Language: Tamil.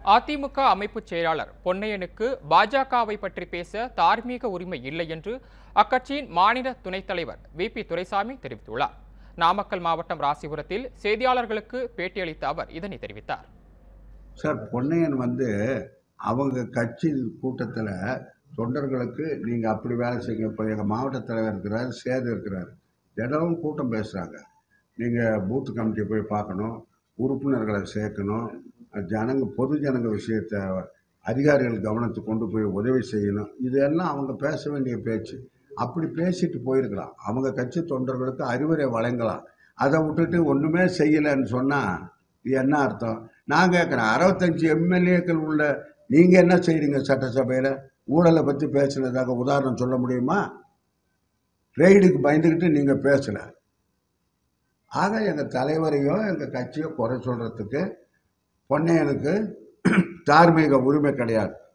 அதிமுக அமைப்பு செயலாளர் பொன்னையனுக்கு பாஜகவை பற்றி பேச தார்மீக உரிமை இல்லை என்று அக்கட்சியின் மாநில துணைத் தலைவர் வி பி துரைசாமி தெரிவித்துள்ளார் நாமக்கல் மாவட்டம் ராசிபுரத்தில் செய்தியாளர்களுக்கு பேட்டியளித்த அவர் இதனை தெரிவித்தார் சார் பொன்னையன் வந்து அவங்க கட்சி கூட்டத்தில் தொண்டர்களுக்கு நீங்கள் அப்படி வேலை செய்யுங்க இப்போ எங்கள் மாவட்ட தலைவர் இருக்கிறார் சேது இருக்கிறார் தினமும் கூட்டம் பேசுகிறாங்க நீங்கள் பூத்து கமிட்டியை போய் பார்க்கணும் உறுப்பினர்களை சேர்க்கணும் ஜனங்க பொது ஜனங்க விஷயத்தை அதிகாரிகள் கவனத்துக்கு கொண்டு போய் உதவி செய்யணும் இதெல்லாம் அவங்க பேச வேண்டிய பேச்சு அப்படி பேசிட்டு போயிருக்கலாம் அவங்க கட்சி தொண்டர்களுக்கு அறிவுரை வழங்கலாம் அதை விட்டுட்டு ஒன்றுமே செய்யலைன்னு சொன்னால் இது என்ன அர்த்தம் நான் கேட்குறேன் அறுபத்தஞ்சு எம்எல்ஏக்கள் உள்ள நீங்கள் என்ன செய்கிறீங்க சட்டசபையில் ஊழலை பற்றி பேசுனதாக உதாரணம் சொல்ல முடியுமா ரெய்டுக்கு பயந்துக்கிட்டு நீங்கள் பேசலை ஆக எங்கள் தலைவரையோ எங்கள் கட்சியோ குறை சொல்கிறதுக்கு பொன்னையனுக்கு தார்மீக உரிமை கிடையாது